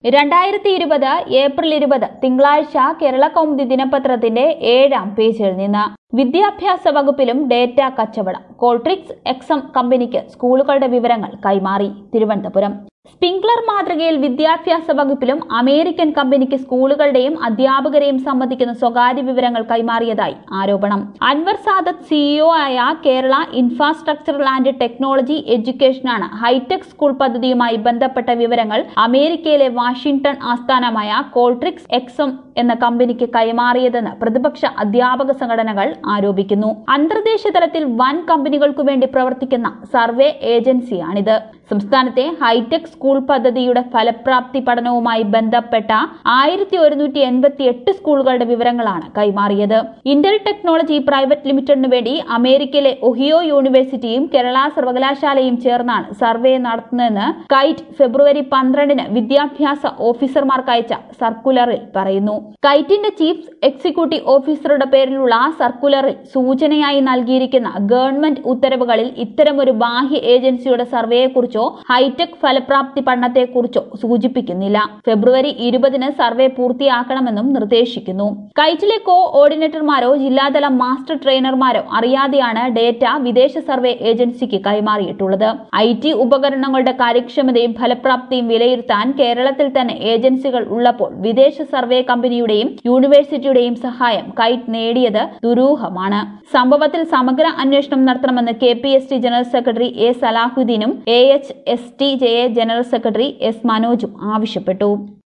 രണ്ടായിരത്തി ഇരുപത് ഏപ്രിൽ ഇരുപത് തിങ്കളാഴ്ച കേരള കൗമുദി ദിനപത്രത്തിന്റെ ഏഴാം പേജിൽ നിന്ന് വിദ്യാഭ്യാസ വകുപ്പിലും ഡേറ്റ കച്ചവടം കോൾട്രിക്സ് എക്സം കമ്പനിക്ക് സ്കൂളുകളുടെ വിവരങ്ങൾ കൈമാറി തിരുവനന്തപുരം സ്പിങ്ക്ലർ മാതൃകയിൽ വിദ്യാഭ്യാസ വകുപ്പിലും അമേരിക്കൻ കമ്പനിക്ക് സ്കൂളുകളുടെയും അധ്യാപകരെയും സംബന്ധിക്കുന്ന സ്വകാര്യ വിവരങ്ങൾ കൈമാറിയതായി ആരോപണം അൻവർ സാദത്ത് സിഇഒ ആയ കേരള ഇൻഫ്രാസ്ട്രക്ചറൽ ആൻഡ് ടെക്നോളജി എഡ്യൂക്കേഷനാണ് ഹൈടെക് സ്കൂൾ പദ്ധതിയുമായി ബന്ധപ്പെട്ട വിവരങ്ങൾ അമേരിക്കയിലെ വാഷിംഗ്ടൺ ആസ്ഥാനമായ കോൾട്രിക്സ് എക്സം എന്ന കമ്പനിക്ക് കൈമാറിയതെന്ന് പ്രതിപക്ഷ അധ്യാപക സംഘടനകൾ ആരോപിക്കുന്നു അന്തർദേശ തലത്തിൽ വൻ കമ്പനികൾക്കു വേണ്ടി പ്രവർത്തിക്കുന്ന സർവേ ഏജൻസിയാണിത് സംസ്ഥാനത്തെ ഹൈടെക് സ്കൂൾ പദ്ധതിയുടെ ഫലപ്രാപ്തി പഠനവുമായി ബന്ധപ്പെട്ട ആയിരത്തി ഒരുന്നൂറ്റി എൺപത്തി എട്ട് സ്കൂളുകളുടെ വിവരങ്ങളാണ് കൈമാറിയത് ഇന്റൽ ടെക്നോളജി പ്രൈവറ്റ് ലിമിറ്റഡിനു വേണ്ടി അമേരിക്കയിലെ ഒഹിയോ യൂണിവേഴ്സിറ്റിയും കേരള സർവകലാശാലയും ചേർന്നാണ് സർവേ നടത്തുന്നതെന്ന് കൈറ്റ് ഫെബ്രുവരി പന്ത്രണ്ടിന് വിദ്യാഭ്യാസ ഓഫീസർമാർക്ക് അയച്ച സർക്കുലറിൽ പറയുന്നു കൈറ്റിന്റെ ചീഫ് എക്സിക്യൂട്ടീവ് ഓഫീസറുടെ പേരിലുള്ള സർക്കുലറിൽ സൂചനയായി നൽകിയിരിക്കുന്ന ഗവൺമെന്റ് ഉത്തരവുകളിൽ ഇത്തരമൊരു ബാഹ്യ ഏജൻസിയുടെ സർവേയെക്കുറിച്ചോ ഹൈടെക് ഫലപ്രാപ്തി പഠനത്തെക്കുറിച്ചോ സൂചിപ്പിക്കുന്നില്ല ഫെബ്രുവരി ഇരുപതിന് സർവേ പൂർത്തിയാക്കണമെന്നും നിർദ്ദേശിക്കുന്നു കൈറ്റിലെ കോ ഓർഡിനേറ്റർമാരോ ജില്ലാതല മാസ്റ്റർ ട്രെയിനർമാരോ അറിയാതെയാണ് ഡേറ്റ വിദേശ സർവേ ഏജൻസിക്ക് കൈമാറിയിട്ടുള്ളത് ഐ ടി ഉപകരണങ്ങളുടെ കാര്യക്ഷമതയും ഫലപ്രാപ്തിയും വിലയിരുത്താൻ കേരളത്തിൽ തന്നെ ഏജൻസികൾ ഉള്ളപ്പോൾ വിദേശ സർവേ കമ്പനിയുടെയും യൂണിവേഴ്സിറ്റിയുടെയും സഹായം കൈറ്റ് നേടിയത് ദുരൂഹമാണ് സംഭവത്തിൽ സമഗ്ര അന്വേഷണം നടത്തണമെന്ന് K P S T general secretary A സലാഹുദ്ദീനും A H S T J A general secretary S മനോജും ആവശ്യപ്പെട്ടു